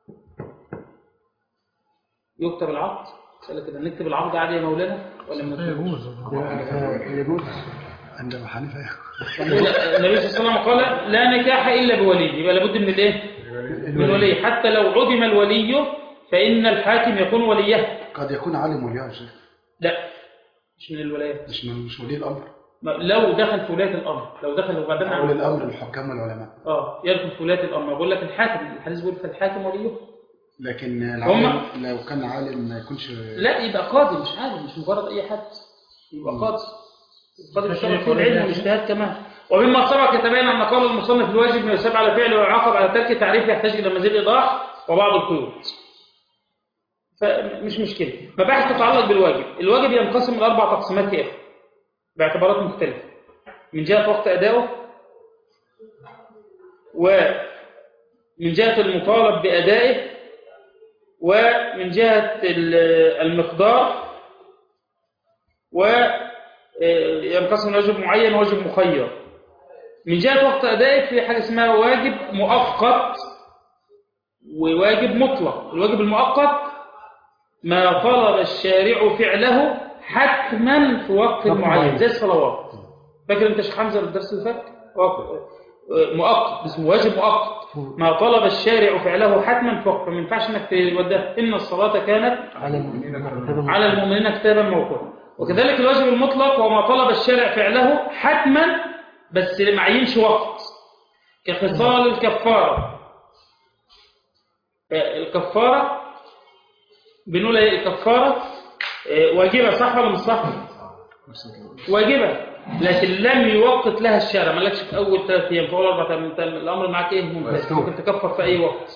A: يكتب العقد سألك كده نكتب العقد عادي يا مولانا ولا ما نكتبوش؟
E: يجوز
B: يجوز
C: عند ابو حنيفه
A: النبي صلى الله عليه وسلم قال لا نكاح الا بولي يبقى لابد من الايه من الولي حتى لو عدم الولي فان الحاكم يكون وليه
C: قد يكون عالم ولي يا شيخ
A: لا مش من الولايات
C: مش من مش ولي الامر
A: ما- لو دخل في ولايه الامر لو دخل وبعدين
C: ولي الامر الحكام والعلماء
A: اه يدخل في ولايه الامر بقول لك الحاكم الحديث بيقول فالحاكم وليه
C: لكن
A: هم-
C: العالم لو كان عالم ما يكونش
A: لا يبقى قاضي مش عالم مش مجرد اي حد يبقى قاضي القاضي
E: مش
A: بيشتغل في
E: قاضي
A: العلم
E: يعني.
A: والاجتهاد كمان ومما سبق يتبين ان قول المصنف الواجب ما يساب على فعله ويعاقب على ترك تعريف يحتاج الى مزيد ايضاح وبعض القيود فمش مشكله مباحث تتعلق بالواجب الواجب ينقسم الى اربع تقسيمات يا اخي باعتبارات مختلفه من جهه وقت ادائه ومن جهه المطالب بادائه ومن جهة ال- المقدار وينقسم واجب معين وواجب مخير من جهة وقت أدائه في حاجة اسمها واجب مؤقت وواجب مطلق الواجب المؤقت ما طلب الشارع فعله حتما في وقت معين زي الصلوات فاكر انت شيخ حمزه الدرس اللي فات وقت- مؤقت اسمه واجب مؤقت ما طلب الشارع فعله حتما في وقت فما ينفعش انك توديه ان الصلاه كانت
B: على المكتبة
A: على المؤمنين كتابا موقوتا وكذلك الواجب المطلق هو ما طلب الشارع فعله حتما بس ما عينش وقت كخصال الكفاره الكفاره بنقول ايه الكفاره آه، واجبه صح ولا مش صح واجبه لكن لم يوقت لها الشارع ما قالكش في اول ثلاث ايام في اول اربع ايام انت الامر معاك ايه ممتاز ممكن تكفر في اي وقت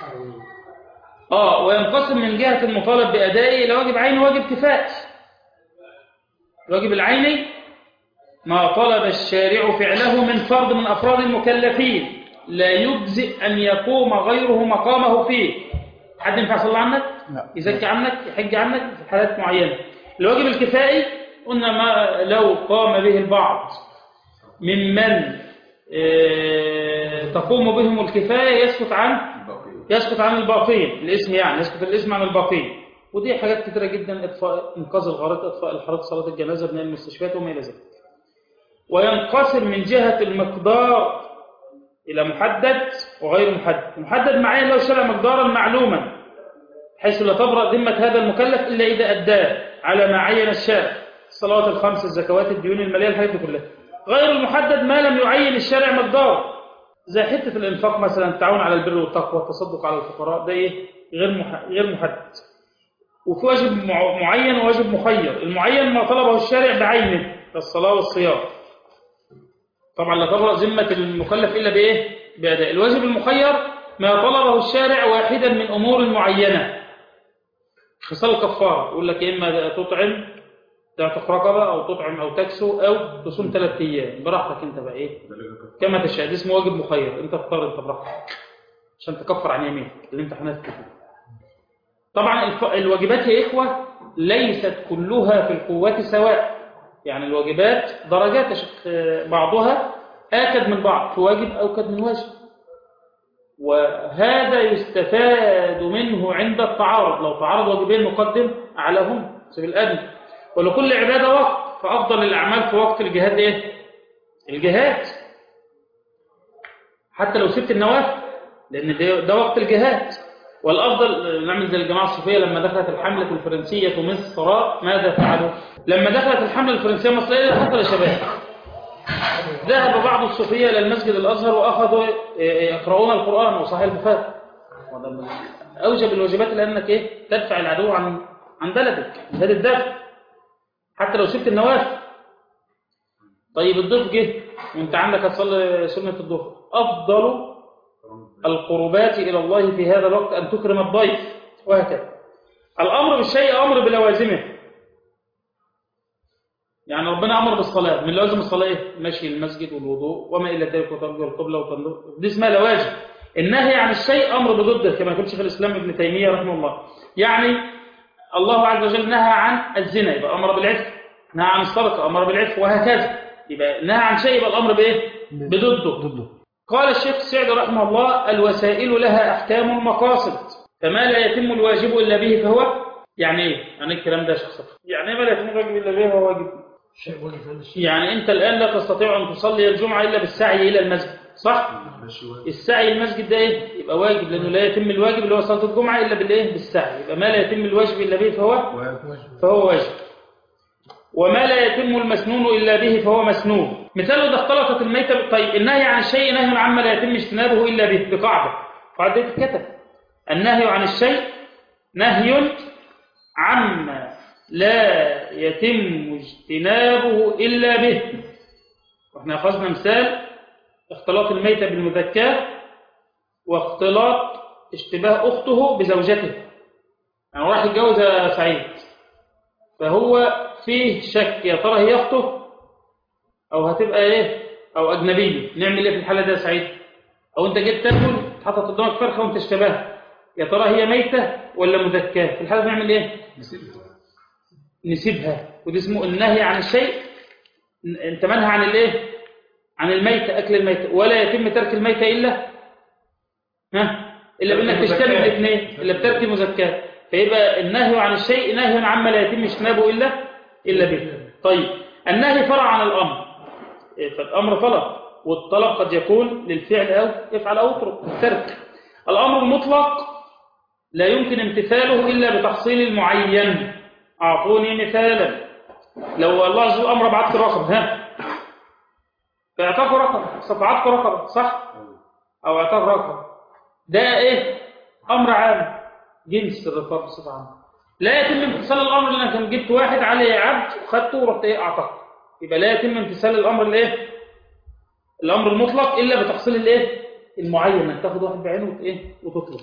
A: اه وينقسم من جهه المطالب بادائه الى واجب عيني وواجب كفايه الواجب العيني ما طلب الشارع فعله من فرد من افراد المكلفين لا يجزئ ان يقوم غيره مقامه فيه حد ينفع يصلي عنك
C: لا.
A: يزكي عنك يحج عنك في حالات معينه الواجب الكفائي قلنا ما لو قام به البعض ممن آه، تقوم بهم الكفايه يسقط عن يسقط عن الباقين الاسم يعني يسقط الاسم عن الباقين ودي حاجات كتيرة جدا اطفاء انقاذ الغارات اطفاء الحرائق صلاه الجنازه بناء المستشفيات وما الى ذلك وينقسم من جهه المقدار الى محدد وغير محدد محدد معين لو شرع مقدارا معلوما حيث لا تبرأ ذمة هذا المكلف إلا إذا أداه على ما عين الشارع الصلوات الخمس الزكوات الديون المالية الحاجات دي كلها غير المحدد ما لم يعين الشارع مقدار زي حتة الإنفاق مثلا التعاون على البر والتقوى التصدق على الفقراء ده إيه غير مح... غير محدد وفي واجب مع... معين وواجب مخير المعين ما طلبه الشارع بعينه كالصلاة والصيام طبعا لا تبرأ ذمة المكلف إلا بإيه بأداء الواجب المخير ما طلبه الشارع واحدا من أمور معينة خصال كفارة يقول لك يا إما تطعم تعتق رقبة أو تطعم أو تكسو أو تصوم ثلاث أيام براحتك أنت بقى إيه كما تشاء ده اسمه واجب مخير أنت اختار أنت براحتك عشان تكفر عن يمينك اللي أنت حنفت فيه طبعا الف... الواجبات يا إخوة ليست كلها في القوات سواء يعني الواجبات درجات يا شيخ بعضها آكد من بعض في واجب أوكد من واجب وهذا يستفاد منه عند التعارض لو تعارض واجبين نقدم أعلاهم سبيل الأدنى ولكل عبادة وقت فأفضل الأعمال في وقت الجهاد إيه؟ الجهاد حتى لو سبت النوافل لأن ده, ده وقت الجهاد والأفضل نعمل زي الجماعة الصوفية لما دخلت الحملة الفرنسية مصر ماذا فعلوا؟ لما دخلت الحملة الفرنسية مصر إيه اللي حصل يا شباب؟ ذهب بعض الصوفية إلى المسجد الأزهر وأخذوا يقرؤون القرآن وصحيح البخاري وده من أوجب الواجبات لأنك إيه؟ تدفع العدو عن عن بلدك هذا الدفع حتى لو سبت النوافل طيب الضيف جه وانت عندك هتصلي سنة الظهر أفضل القربات إلى الله في هذا الوقت أن تكرم الضيف وهكذا الأمر بالشيء أمر بلوازمه يعني ربنا أمر بالصلاة من لوازم الصلاة إيه؟ مشي المسجد والوضوء وما إلى ذلك وترجو القبلة وتنظر دي اسمها لوازم النهي عن الشيء أمر بضده كما يقول شيخ الإسلام ابن تيمية رحمه الله يعني الله عز وجل نهى عن الزنا يبقى أمر بالعفو نهى عن السرقة أمر بالعفو وهكذا يبقى نهى عن شيء يبقى الأمر بإيه؟ بضده
B: ضده
A: قال الشيخ السعدي رحمه الله الوسائل لها أحكام المقاصد فما لا يتم الواجب إلا به فهو يعني إيه؟ يعني الكلام ده شخص يعني إيه ما لا يتم الواجب إلا به هو واجب
E: شيء واجب هذا الشيء
A: يعني أنت الآن لا تستطيع أن تصلي الجمعة إلا بالسعي إلى المسجد صح؟
C: ماشي واجب.
A: السعي المسجد ده إيه؟ يبقى واجب لأنه لا يتم الواجب اللي هو صلاة الجمعة إلا بالإيه؟ بالسعي يبقى ما لا يتم الواجب إلا به فهو
C: واجب.
A: فهو واجب وما لا يتم المسنون إلا به فهو مسنون مثال إذا اختلطت الميتة طيب النهي عن الشيء نهي عما لا يتم اجتنابه إلا به بقاعدة قاعدة الكتب النهي عن الشيء نهي عما لا يتم اجتنابه إلا به واحنا أخذنا مثال اختلاط الميتة بالمذكاة واختلاط اشتباه أخته بزوجته يعني راح يتجوز يا سعيد فهو فيه شك يا ترى هي اخته او هتبقى ايه او اجنبيه نعمل ايه في الحاله دي يا سعيد او انت جيت تاكل حطت قدامك فرخه وانت اشتباه يا ترى هي ميته ولا مذكاه في الحاله دي نعمل ايه نسيبها ودي اسمه النهي عن الشيء ن- انت منهى عن الايه عن الميته اكل الميته ولا يتم ترك الميته الا ها الا بانك تجتنب الاثنين الا بترك المزكاه فيبقى النهي عن الشيء نهي عما لا يتم اجتنابه الا الا به طيب النهي فرع عن الامر إيه، فالامر طلب والطلب قد يكون للفعل او افعل او اترك الترك الامر المطلق لا يمكن امتثاله الا بتحصيل المعين اعطوني مثالا لو الله عز وجل امر بعتق الرقبه ها فاعتق رقبه استطعتك رقبه صح او اعتق رقبه ده ايه امر عام جنس الرقاب بصفه عامه لا يتم امتثال الامر لانك لما جبت واحد عليه عبد وخدته ورحت ايه اعتقه يبقى لا يتم امتثال الامر الايه الامر المطلق الا بتحصيل الايه المعين انك تاخد واحد بعينه وت- ايه وتطلب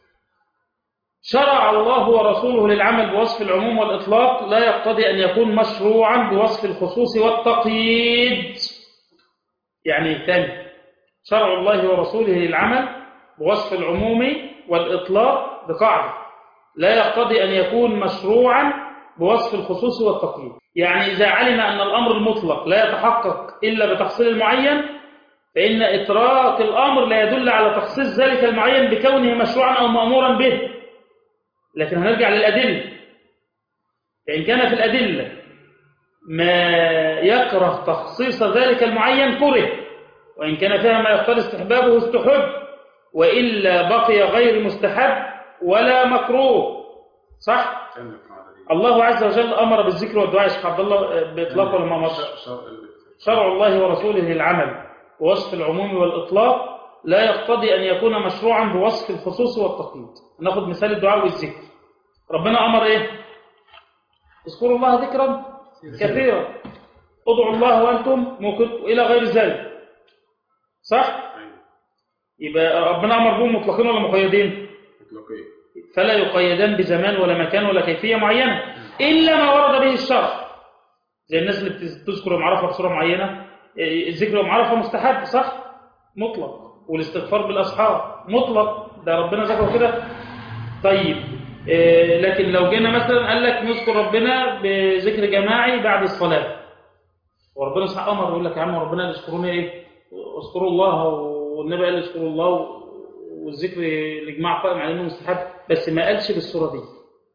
A: شرع الله ورسوله للعمل بوصف العموم والاطلاق لا يقتضي ان يكون مشروعا بوصف الخصوص والتقييد يعني ثاني شرع الله ورسوله للعمل بوصف العموم والإطلاق بقاعدة لا يقتضي أن يكون مشروعا بوصف الخصوص والتقييد يعني إذا علم أن الأمر المطلق لا يتحقق إلا بتحصيل المعين فإن إتراك الأمر لا يدل على تخصيص ذلك المعين بكونه مشروعا أو مأمورا به لكن هنرجع للأدلة فإن كان في الأدلة ما يكره تخصيص ذلك المعين كره وإن كان فيها ما يقتضي استحبابه استحب وإلا بقي غير مستحب ولا مكروه صح؟
D: كمل القاعدة دي.
A: الله عز وجل أمر بالذكر والدعاء يا شيخ عبد الله بإطلاق ولا ما مر؟
D: شر- شر-
A: شرع الله ورسوله للعمل بوصف العموم والإطلاق لا يقتضي أن يكون مشروعا بوصف الخصوص والتقييد ناخذ مثال الدعاء والذكر ربنا أمر إيه اذكروا الله ذكرا كثيرا ادعوا الله وأنتم موقن إلى غير ذلك صح؟
D: أيوة.
A: يبقى ربنا أمر بهم مطلقين ولا مقيدين
D: إطلاقية.
A: فلا يقيدان بزمان ولا مكان ولا كيفية معينة إلا ما ورد به الشرع زي الناس اللي بتذكر معرفة بصورة معينة إيه، الذكر معرفة مستحب صح مطلق والاستغفار بالأصحاب مطلق ده ربنا ذكره كده طيب إيه، لكن لو جينا مثلا قال لك نذكر ربنا بذكر جماعي بعد الصلاة وربنا سبحانه أمر يقول لك يا عم ربنا يذكرون إيه اذكروا الله والنبي قال اذكروا الله والذكر الإجماع قائم على إنه مستحب بس ما قالش بالصورة دي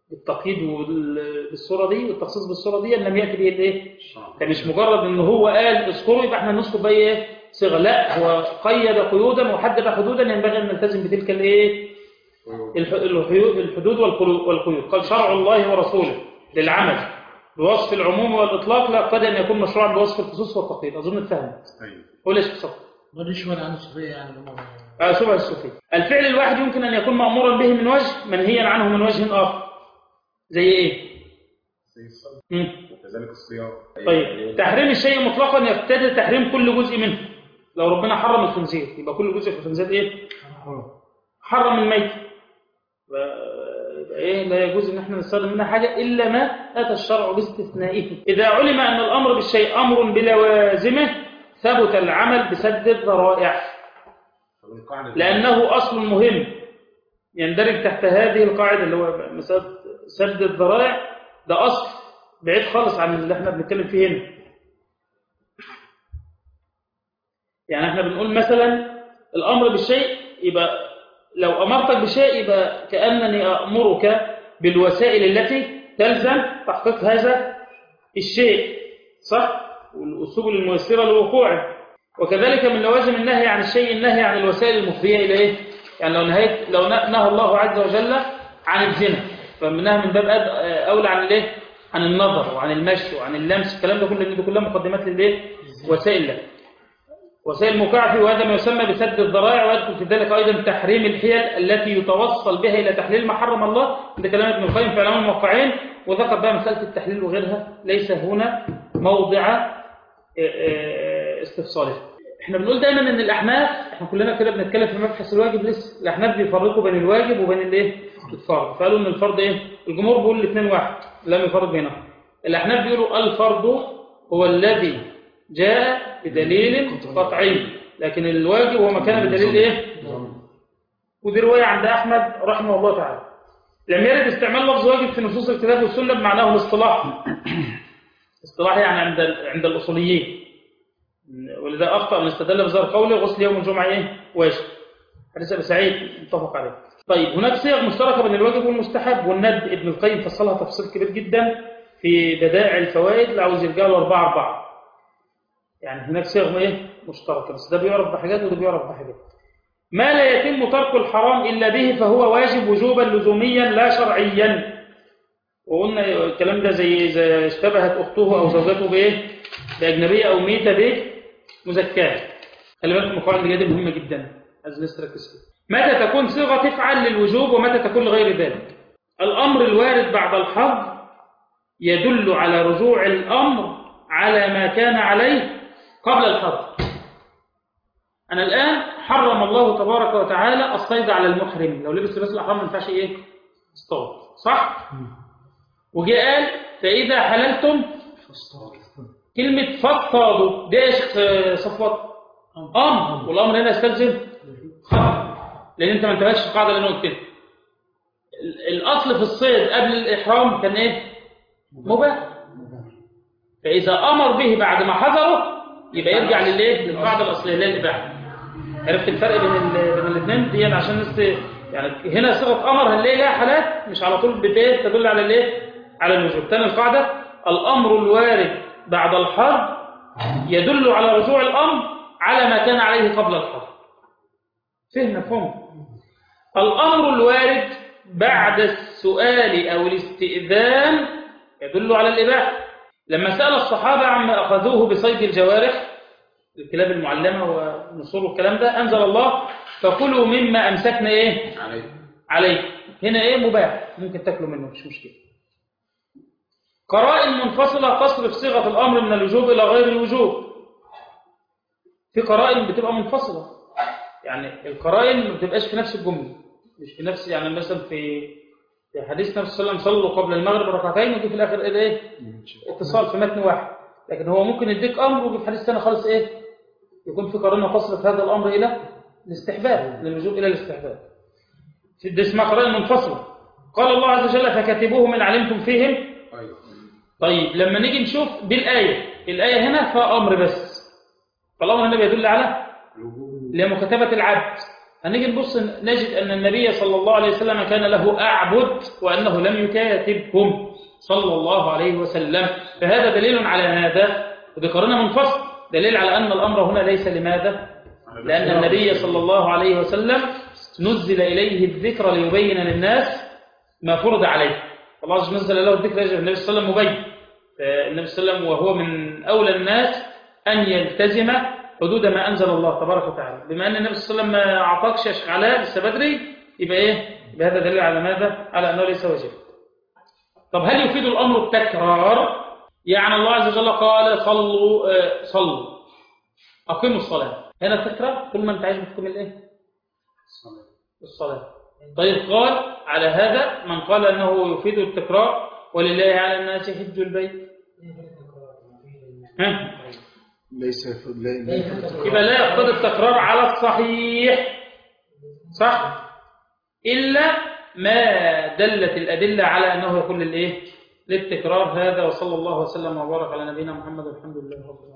A: التقييد وال- بالصورة دي والتخصيص بالصورة دي لم يأتي به الايه؟ فمش مجرد ان هو قال اذكروا يبقى احنا نذكر بقى ايه؟ صيغة لا هو قيد قيودا وحدد حدودا ينبغي ان نلتزم بتلك الايه؟ الح- الحيو- الحدود والقلو- والقيود قال شرع الله ورسوله للعمل بوصف العموم والإطلاق لا قد أن يكون مشروعا بوصف الخصوص والتقييد أظن اتفهمت
D: أيوة.
A: قول ايش قصدك
E: ما دي شوية عن الصوفية يعني اللي هم-
A: آه شبه الصوفية الفعل الواحد يمكن أن يكون مأمورا به من وجه منهيا عنه من وجه آخر زي إيه؟
D: زي الصلاة.
A: مم.
D: وكذلك الصيام
A: طيب تحريم الشيء مطلقا يقتضي تحريم كل جزء منه لو ربنا حرم الخنزير يبقى كل جزء في الخنزير ايه حرم الميت يبقى ايه لا يجوز ان احنا نستخدم منها حاجه الا ما اتى الشرع باستثنائه اذا علم ان الامر بالشيء امر بلوازمه ثبت العمل بسد الذرائع
D: طب القاعدة دي-
A: لأنه أصل مهم يندرج تحت هذه القاعدة اللي هو مسألة سد الذرائع ده أصل بعيد خالص عن اللي احنا بنتكلم فيه هنا يعني احنا بنقول مثلا الأمر بالشيء يبقى لو أمرتك بشيء يبقى كأنني أأمرك بالوسائل التي تلزم تحقيق هذا الشيء صح؟ والسبل الميسرة لوقوعه وكذلك من لوازم النهي عن الشيء النهي عن الوسائل المفضية إلى إيه؟ يعني لو نهيت لو نهى الله عز وجل عن الزنا فمنها من باب أد- أولى عن الإيه؟ عن النظر وعن المشي وعن اللمس الكلام ده كله لأن دي كلها مقدمات للإيه؟ وسائل له وسائل مكافئ وهذا ما يسمى بسد الذرائع ويدخل في ذلك أيضا تحريم الحيل التي يتوصل بها إلى تحليل ما حرم الله ده كلام ابن القيم في علام الموقعين وذكر بقى مسألة التحليل وغيرها ليس هنا موضع آه، آه، استفصاله احنا بنقول دايما ان الاحناف احنا كلنا كده بنتكلم في مبحث الواجب لسه الاحناف بيفرقوا بين الواجب وبين الايه الفرض فقالوا ان الفرض ايه الجمهور بيقول الاثنين واحد لم يفرق بينهم الاحناف بيقولوا الفرض هو الذي جاء بدليل قطعي لكن الواجب هو ما كان بدليل ايه ودي روايه عند احمد رحمه الله تعالى لم يرد استعمال لفظ واجب في نصوص الكتاب والسنه بمعناه الاصطلاح اصطلاح يعني عند عند الاصوليين ولذا اخطا من استدل بظاهر قوله غسل يوم الجمعه ايه واجب حديث ابي سعيد متفق عليه طيب هناك صيغ مشتركه بين الواجب والمستحب والند ابن القيم فصلها تفصيل كبير جدا في بدائع الفوائد اللي عاوز يرجع له اربعه اربعه يعني هناك صيغ ايه مشتركه بس ده بيعرف بحاجات وده بيعرف بحاجات ما لا يتم ترك الحرام الا به فهو واجب وجوبا لزوميا لا شرعيا وقلنا الكلام ده زي إذا اشتبهت أخته أو زوجته بإيه؟ بأجنبية أو ميتة بإيه؟ مزكاة خلي بالكم القواعد اللي جايه دي مهمة جدا عايز الناس تركز فيها متى تكون صيغة تفعل للوجوب ومتى تكون لغير ذلك الأمر الوارد بعد الحظ يدل على رجوع الأمر على ما كان عليه قبل الحظ أنا الآن حرم الله تبارك وتعالى الصيد على المحرم لو لبس لباس الأحرام ما ينفعش إيه؟ اصطاد صح؟ وجه قال فإذا حللتم كلمة فاصطادوا دي ايش آه، صفوات أمر والأمر هنا يستلزم خبر لأن أنت ما انتبهتش القاعدة اللي أنا قلت لها ال- الأصل في الصيد قبل الإحرام كان إيه؟ مباح فإذا أمر به بعد ما حذره يبقى يرجع للإيه؟ للقاعدة الأصلية اللي هي الإباحة عرفت الفرق بين ال- بين الاثنين دي عشان الناس ت- يعني هنا صيغه امر هنلاقي لها حالات مش على طول بت- تدل على الايه على الوجوب تاني القاعده الامر الوارد بعد الحرب يدل على رجوع الامر على ما كان عليه قبل الحرب فهم مفهوم الامر الوارد بعد السؤال او الاستئذان يدل على الاباحه لما سال الصحابه عما اخذوه بصيد الجوارح الكلاب المعلمة ونصور والكلام ده أنزل الله فكلوا مما أمسكنا إيه
D: عليه
A: عليه هنا إيه مباح ممكن تاكلوا منه مش مشكلة قرائن منفصلة تصرف صيغة الأمر من الوجوب إلى غير الوجوب في قرائن بتبقى منفصلة يعني القرائن ما بتبقاش في نفس الجملة مش في نفس يعني مثلا في في حديث النبي صلى الله عليه وسلم صلوا قبل المغرب ركعتين ويجي في الآخر إيه إيه اتصال في متن واحد لكن هو ممكن يديك أمر ويجي في حديث ثاني خالص إيه يكون في قرينه تصرف هذا الامر الى الاستحباب للوجوب الى الاستحباب دي اسمها قرائن منفصله قال الله عز وجل فكتبوهم ان علمتم فيهم
D: ايوه
A: طيب لما نيجي نشوف بالايه الايه هنا فيها امر بس فالامر هنا بيدل على
D: الوجوب
A: اللي هي مكاتبه العبد هنيجي نبص نجد أن النبي صلى الله عليه وسلم كان له أعبد وأنه لم يكاتبهم صلى الله عليه وسلم فهذا دليل على هذا وذكرنا منفصل دليل على أن الأمر هنا ليس لماذا لأن النبي صلى الله عليه وسلم نزل إليه الذكر ليبين للناس ما فرض عليه الله عز وجل نزل له الذكر يجب النبي صلى الله عليه وسلم مبين فالنبي صلى الله عليه وسلم وهو من أولى الناس أن يلتزم حدود ما أنزل الله تبارك وتعالى بما أن النبي صلى الله عليه وسلم ما أعطاكش يا شيخ علاء لسه بدري يبقى إيه يبقى هذا دليل على ماذا على أنه ليس واجب طب هل يفيد الأمر التكرار يعني الله عز وجل قال صلوا آه، صلوا أقيموا الصلاة هنا التكرار كل ما أنت عايز بتقيم الإيه الصلاة طيب قال على هذا من قال أنه يفيد التكرار ولله على الناس حج البيت ها
C: ليس لا- لا-
A: يبقى لا يقتضي التكرار على الصحيح صح إلا ما دلت الأدلة على أنه يكون للإيه للتكرار هذا وصلى الله وسلم وبارك على نبينا محمد والحمد لله رب العالمين